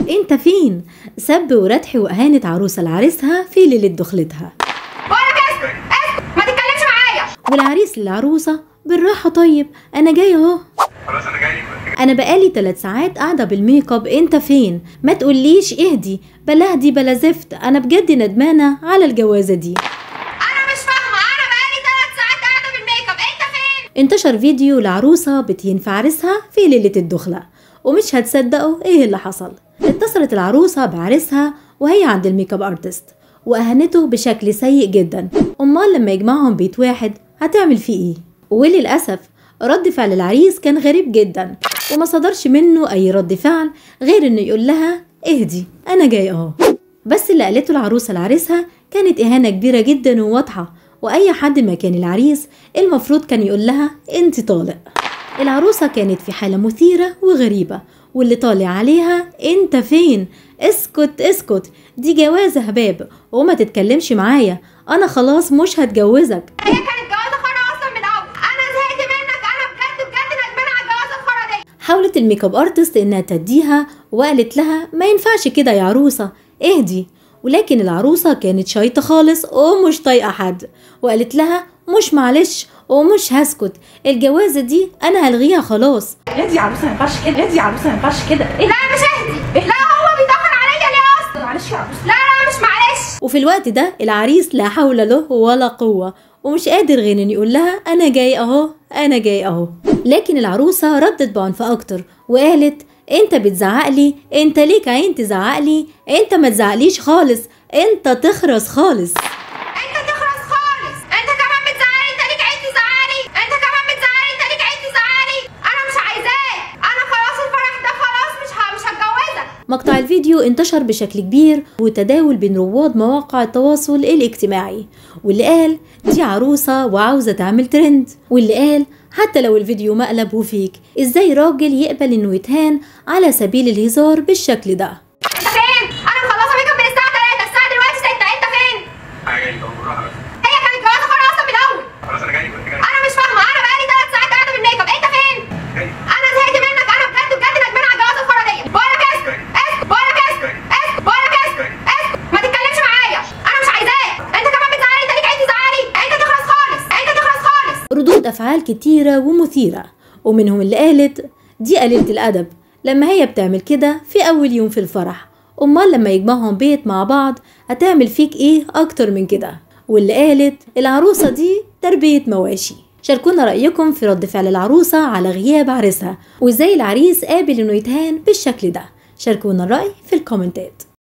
انت فين سب وردح واهانة عروسة لعريسها في ليلة دخلتها بقولك اسكت اسكت ما تتكلمش معايا والعريس للعروسة بالراحة طيب انا جاي اهو خلاص انا جاي انا بقالي ثلاث ساعات قاعدة بالميك اب انت فين ما تقوليش اهدي بلا اهدي بلا زفت انا بجد ندمانة على الجوازة دي انا مش فاهمه انا بقالي ثلاث ساعات قاعده بالميك اب انت فين انتشر فيديو لعروسة بتهين في عريسها في ليلة الدخلة ومش هتصدقوا ايه اللي حصل اتصلت العروسة بعريسها وهي عند الميك اب ارتست واهانته بشكل سيء جدا امال لما يجمعهم بيت واحد هتعمل فيه ايه وللاسف رد فعل العريس كان غريب جدا وما صدرش منه اي رد فعل غير انه يقول لها اهدي انا جاي اهو بس اللي قالته العروسة لعريسها كانت إهانة كبيرة جدا وواضحة وأي حد مكان العريس المفروض كان يقول لها أنت طالق العروسة كانت في حالة مثيرة وغريبة واللي طالع عليها أنت فين اسكت اسكت دي جوازة هباب وما تتكلمش معايا أنا خلاص مش هتجوزك هي كانت جوازه خرا اصلا من الاول انا زهقت منك انا بجد بجد ندمانه على الجوازه الخرا دي حاولت الميك اب ارتست انها تديها وقالت لها ما ينفعش كده يا عروسه اهدي ولكن العروسه كانت شايطه خالص ومش طايقه حد وقالت لها مش معلش ومش هسكت الجوازه دي انا هلغيها خلاص ليه يا عروسه ما ينفعش كده ليه يا عروسه ما ينفعش كده ايه لا مش اهدي لا هو بيدخل عليا ليه اصلا معلش يا عروسه لا لا مش معلش وفي الوقت ده العريس لا حول له ولا قوة ومش قادر غير ان يقول لها انا جاي اهو انا جاي اهو لكن العروسة ردت بعنف اكتر وقالت انت بتزعق لي انت ليك عين تزعق لي انت ما تزعقليش خالص انت تخرس خالص انت تخرس خالص انت كمان بتزعلي انت ليك عيد تزعلي انت كمان بتزعلي انت ليك عيد تزعلي انا مش عايزاه انا خلاص الفرح ده خلاص مش ه... مش هتجوزك مقطع الفيديو انتشر بشكل كبير وتداول بين رواد مواقع التواصل الاجتماعي واللي قال دي عروسة وعاوزة تعمل ترند واللي قال حتى لو الفيديو مقلب وفيك ازاي راجل يقبل انه يتهان على سبيل الهزار بالشكل ده انت فين انا مخلصه ميك اب من الساعه 3 الساعه دلوقتي 6 انت فين انا جاي طب بالراحه بس هي كانت جوازه خرا اصلا من الاول خلاص انا جاي كنت جاي انا مش فاهمه انا بقالي ثلاث ساعات قاعده بالميك اب انت فين جاي انا زهقت منك انا بجد بجد ندمانه على الجوازه الخرا دي بقولك اسكت اسكت بقولك اسكت اسكت بقولك اسكت اسكت ما تتكلمش معايا انا مش عايزاه انت كمان بتزعلي انت ليك عيد تزعلي انت تخرس خالص انت تخرس خالص ردود أفعال كتيرة ومثيرة ومنهم اللي قالت دي قليلة الأدب لما هي بتعمل كده في أول يوم في الفرح أمال لما يجمعهم بيت مع بعض هتعمل فيك إيه أكتر من كده واللي قالت العروسة دي تربية مواشي شاركونا رأيكم في رد فعل العروسة على غياب عريسها وإزاي العريس قابل إنه يتهان بالشكل ده شاركونا الرأي في الكومنتات